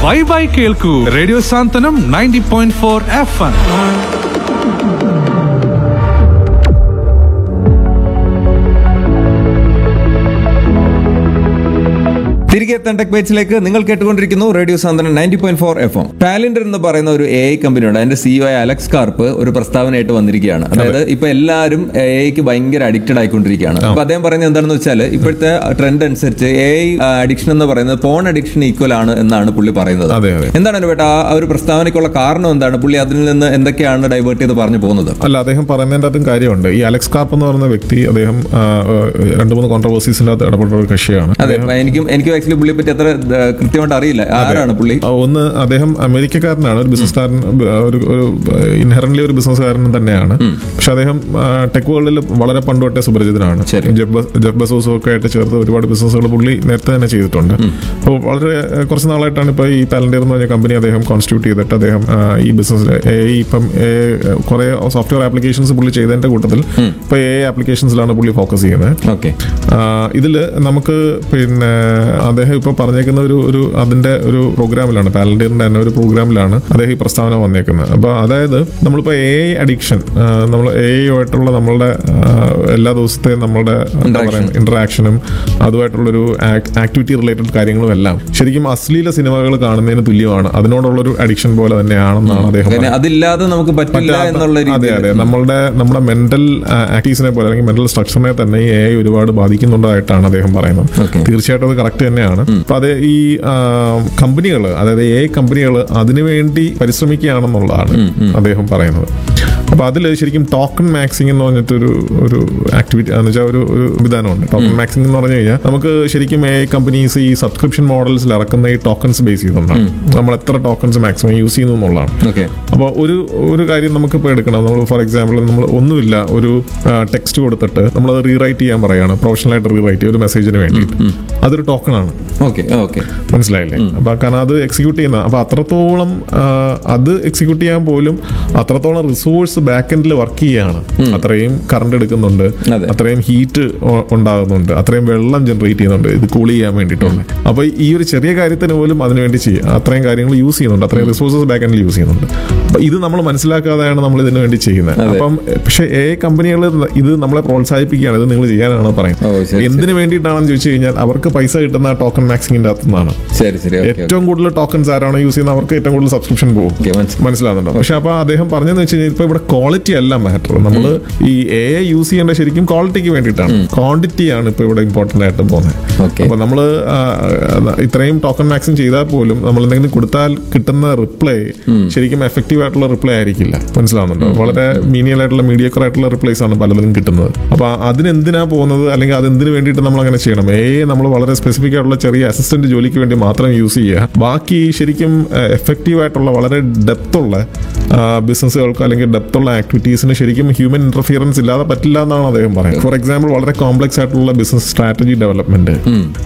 By bye കേൾക്കൂ radio Santhwanam ninety point four F M തിരികെ എത്താൻ ടെക് ബൈറ്റ്സിലേക്ക് നിങ്ങൾ കേട്ടുകൊണ്ടിരിക്കുന്നു radio Santhwanam ninety point four F M ടാലന്റർ എന്ന് പറയുന്ന ഒരു എ ഐ കമ്പനിയുണ്ട് അതിന്റെ സിഇഒ ആയ അലക്സ് കാർപ്പ് ഒരു പ്രസ്താവനയായിട്ട് വന്നിരിക്കുകയാണ് അതായത് ഇപ്പൊ എല്ലാവരും എ ഐക്ക് ഭയങ്കര അഡിക്റ്റഡ് ആയിക്കൊണ്ടിരിക്കുകയാണ് അപ്പൊ അദ്ദേഹം പറയുന്നത് എന്താണെന്ന് വെച്ചാൽ ഇപ്പോഴത്തെ ട്രെൻഡ് അനുസരിച്ച് എ ഐ അഡിക്ഷൻ എന്ന് പറയുന്നത് ഫോൺ അഡിക്ഷൻ ഈക്വൽ ആണ് എന്നാണ് പുള്ളി പറയുന്നത് അതെ, അതെ. എന്താണ് അനുപേട്ട ആ ഒരു പ്രസ്താവനയ്ക്കുള്ള കാരണം എന്താണ് പുള്ളി അതിൽ നിന്ന് എന്തൊക്കെയാണ് ഡൈവേർട്ട് ചെയ്ത് പറഞ്ഞു പോകുന്നത് അല്ല അദ്ദേഹം പറയുന്നതിൻ്റെ അകത്തും കാര്യമുണ്ട് ഈ അലക്സ് കാർപ്പ് എന്ന് പറയുന്ന വ്യക്തി അദ്ദേഹം ആ, ആ, രണ്ട് മൂന്ന് കോൺട്രവേഴ്സീസിൻ്റെ അകത്ത് ഇടപെട്ട ഒരു കക്ഷിയാണ് അതെ എനിക്കും എനിക്കും ആക്ച്വലി പുള്ളിയെ പറ്റി അത്ര ആ, കൃത്യമായിട്ട് അറിയില്ല ആരാണ് പുള്ളി ആ, ഒന്ന് അദ്ദേഹം അമേരിക്കക്കാരനാണ് ഒരു ബിസിനസ്സുകാരൻ ഒരു ഒരു ഇൻഹറന്റ്ലി ഒരു ബിസിനസ്സുകാരൻ തന്നെയാണ് പക്ഷെ അദ്ദേഹം ടെക് വേൾഡിൽ വളരെ പണ്ട് തൊട്ടേ സുപരിചിതനാണ് ശരി. ജെഫ് ബസ്- ജെഫ് ബസോസും ഒക്കെ ആയിട്ട് ചേർത്ത് ഒരുപാട് ബിസിനസ്സുകൾ പുള്ളി നേരത്തെ തന്നെ ചെയ്തിട്ടുണ്ട് അപ്പോൾ വളരെ ആ, കുറച്ച് നാളായിട്ടാണ് ഇപ്പോൾ ഈ പാലന്റിയർ എന്ന് പറഞ്ഞ കമ്പനി അദ്ദേഹം കോൺസ്റ്റിറ്റ്യൂട്ട് ചെയ്തിട്ട് അദ്ദേഹം ആ, ഈ ബിസിനസ് ഇപ്പം കുറെ സോഫ്റ്റ്വെയർ ആപ്ലിക്കേഷൻസ് പുള്ളി ചെയ്തതിന്റെ കൂട്ടത്തിൽ ഇപ്പോൾ എ ആപ്ലിക്കേഷൻസിലാണ് പുള്ളി ഫോക്കസ് ചെയ്യുന്നത് ഓക്കെ ഇതിൽ നമുക്ക് പിന്നെ അദ്ദേഹം ഇപ്പോൾ പറഞ്ഞേക്കുന്ന ഒരു ഒരു അതിന്റെ ഒരു പ്രോഗ്രാമിലാണ് പാലന്റിയറിന്റെ തന്നെ ഒരു പ്രോഗ്രാമിലാണ് അദ്ദേഹം ഈ പ്രസ്താവന വന്നേക്കുന്നത് അപ്പോൾ അതായത് നമ്മളിപ്പോൾ എ ഐ അഡിക്ഷൻ നമ്മൾ എ ഐ ആയിട്ടുള്ള നമ്മളുടെ ആ, എല്ലാ ദിവസത്തെയും നമ്മളുടെ എന്താ Interaction. പറയുക ഇന്ററാക്ഷനും അതുമായിട്ടുള്ളൊരു ആക്ടിവിറ്റി റിലേറ്റഡ് കാര്യങ്ങളും എല്ലാം ശരിക്കും അശ്ലീല സിനിമകൾ കാണുന്നതിന് തുല്യമാണ് അതിനോടുള്ളൊരു അഡിക്ഷൻ പോലെ തന്നെയാണെന്നാണ് അദ്ദേഹം പിന്നെ പറയുന്നത്. അതില്ലാതെ നമുക്ക് പറ്റില്ല പറ്റാത്ത- എന്നുള്ള അതെ അതെ രീതിയിൽ നമ്മളുടെ നമ്മുടെ മെന്റൽ ആക്ടീവ്സിനെ പോലെ അല്ലെങ്കിൽ മെന്റൽ സ്ട്രക്ചറിനെ തന്നെ ഈ എ ഒരുപാട് ബാധിക്കുന്നുണ്ടായിട്ടാണ് അദ്ദേഹം പറയുന്നത് Okay. തീർച്ചയായിട്ടും അത് കറക്റ്റ് തന്നെയാണ് അപ്പൊ അത് ഈ കമ്പനികൾ അതായത് എ കമ്പനികൾ അതിനുവേണ്ടി പരിശ്രമിക്കുകയാണെന്നുള്ളതാണ് അദ്ദേഹം പറയുന്നത് അപ്പൊ അതിൽ ശരിക്കും ടോക്കൺ മാക്സിംഗ് എന്ന് പറഞ്ഞിട്ടൊരു ഒരു ആക്ടിവിറ്റി എന്ന് വെച്ചാൽ ഒരു ഒരു വിധാനമുണ്ട് ടോക്കൺ മാക്സിംഗ് എന്ന് പറഞ്ഞു കഴിഞ്ഞാൽ നമുക്ക് ശരിക്കും എ കമ്പനീസ് ഈ സബ്സ്ക്രിപ്ഷൻ മോഡൽസിൽ ഇറക്കുന്ന ഈ ടോക്കൺസ് ബേസ് ചെയ്തുകൊണ്ടാണ് നമ്മൾ എത്ര ടോക്കൺസ് മാക്സിമം യൂസ് ചെയ്യുന്നു എന്നുള്ളതാണ് ഓക്കെ അപ്പോൾ ഒരു ഒരു കാര്യം നമുക്കിപ്പോൾ എടുക്കണം നമ്മൾ ഫോർ എക്സാമ്പിൾ നമ്മൾ ഒന്നുമില്ല ഒരു ടെക്സ്റ്റ് കൊടുത്തിട്ട് നമ്മളത് റീറൈറ്റ് ചെയ്യാൻ പറയാണ് പ്രൊഫഷണലായിട്ട് റീറൈറ്റ് ചെയ്യുക ഒരു മെസ്സേജിന് വേണ്ടിയിട്ട് അതൊരു ടോക്കണാണ് ഓക്കെ ഓക്കെ മനസ്സിലായില്ലേ അപ്പൊ കാരണം അത് എക്സിക്യൂട്ട് ചെയ്യുന്ന അപ്പൊ അത്രത്തോളം ആ, അത് എക്സിക്യൂട്ട് ചെയ്യാൻ പോലും അത്രത്തോളം റിസോഴ്സ് ബാക്ക് എൻഡിൽ വർക്ക് ചെയ്യാണ് അത്രയും കറണ്ട് എടുക്കുന്നുണ്ട് അതെ. അത്രയും ഹീറ്റ് ഉണ്ടാകുന്നുണ്ട് അത്രയും വെള്ളം ജനറേറ്റ് ചെയ്യുന്നുണ്ട് ഇത് കൂൾ ചെയ്യാൻ വേണ്ടിയിട്ടുണ്ട് അപ്പൊ ഈ ഒരു ചെറിയ കാര്യത്തിന് പോലും അതിനുവേണ്ടി ചെയ്യുക അത്രയും കാര്യങ്ങൾ യൂസ് ചെയ്യുന്നുണ്ട് അത്രയും റിസോഴ്സസ് ബാക്ക് എൻഡിൽ യൂസ് ചെയ്യുന്നുണ്ട് അപ്പൊ ഇത് നമ്മൾ മനസ്സിലാക്കാതെയാണ് നമ്മൾ ഇതിനു വേണ്ടി ചെയ്യുന്നത് അപ്പം പക്ഷേ ഏ കമ്പനികൾ ഇത് നമ്മളെ പ്രോത്സാഹിപ്പിക്കുകയാണ് ഇത് നിങ്ങൾ ചെയ്യാനാണ് ഓ, പറയുന്നത് ശരി, എന്തിനു വേണ്ടിയിട്ടാണെന്ന് ചോദിച്ചു കഴിഞ്ഞാൽ അവർക്ക് പൈസ കിട്ടുന്ന ടോക്കൺ മാക്സിങ്ങിന്റെ അകത്തുനിന്നാണ് ശരി ശരി ഓക്കെ ഏറ്റവും കൂടുതൽ ടോക്കൺസ് ആരാണോ യൂസ് ചെയ്യുന്നത് അവർക്ക് ഏറ്റവും കൂടുതൽ സബ്സ്ക്രിപ്ഷൻ പോകും ഓക്കെ മനസ്സിലായി മനസ്സിലാവുന്നുണ്ടോ പക്ഷെ അപ്പൊ അദ്ദേഹം പറഞ്ഞെന്ന് വെച്ച് കഴിഞ്ഞാൽ ഇപ്പൊ ഇവിടെ ക്വാളിറ്റി അല്ല മാറ്റർ നമ്മൾ ഈ എ ഐ യൂസ് ചെയ്യേണ്ട ശരിക്കും ക്വാളിറ്റിക്ക് വേണ്ടിയിട്ടാണ് ക്വാണ്ടിറ്റി ആണ് ഇപ്പൊ ഇവിടെ ഇമ്പോർട്ടന്റ് ആയിട്ട് പോകുന്നത് Okay. അപ്പൊ നമ്മൾ ഇത്രയും ടോക്കൺ മാക്സിം ചെയ്താൽ പോലും നമ്മൾ എന്തെങ്കിലും കൊടുത്താൽ കിട്ടുന്ന റിപ്ലൈ ശരിക്കും എഫക്റ്റീവ് ആയിട്ടുള്ള റിപ്ലൈ ആയിരിക്കില്ല മനസ്സിലാവുന്നുണ്ടോ വളരെ മീനിയൽ ആയിട്ടുള്ള മീഡിയക്കർ ആയിട്ടുള്ള റിപ്ലൈസ് ആണ് പലതിനും കിട്ടുന്നത് അപ്പൊ അതിനെന്തിനാ പോകുന്നത് അല്ലെങ്കിൽ അതെന്തിനു വേണ്ടിയിട്ട് നമ്മൾ അങ്ങനെ ചെയ്യണം എ നമ്മൾ വളരെ സ്പെസിഫിക് ആയിട്ടുള്ള ചെറിയ അസിസ്റ്റന്റ് ജോലിക്ക് വേണ്ടി മാത്രം യൂസ് ചെയ്യുക ബാക്കി ശരിക്കും എഫക്റ്റീവ് ആയിട്ടുള്ള വളരെ ഡെപ്ത് ഉള്ള ബിസിനസ്സുകൾക്ക് അല്ലെങ്കിൽ ഡെപ്ത് ഉള്ള ആക്ടിവിറ്റീസിന് ശരിക്കും ഹ്യൂമൻ ഇന്റർഫിയറൻസ് ഇല്ലാതെ പറ്റില്ല എന്നാണ് അദ്ദേഹം പറയുന്നത് ഫോർ എക്സാമ്പിൾ വളരെ കോംപ്ലക്സ് ആയിട്ടുള്ള ബിസിനസ് സ്ട്രാറ്റജി ഡെവലപ്മെന്റ്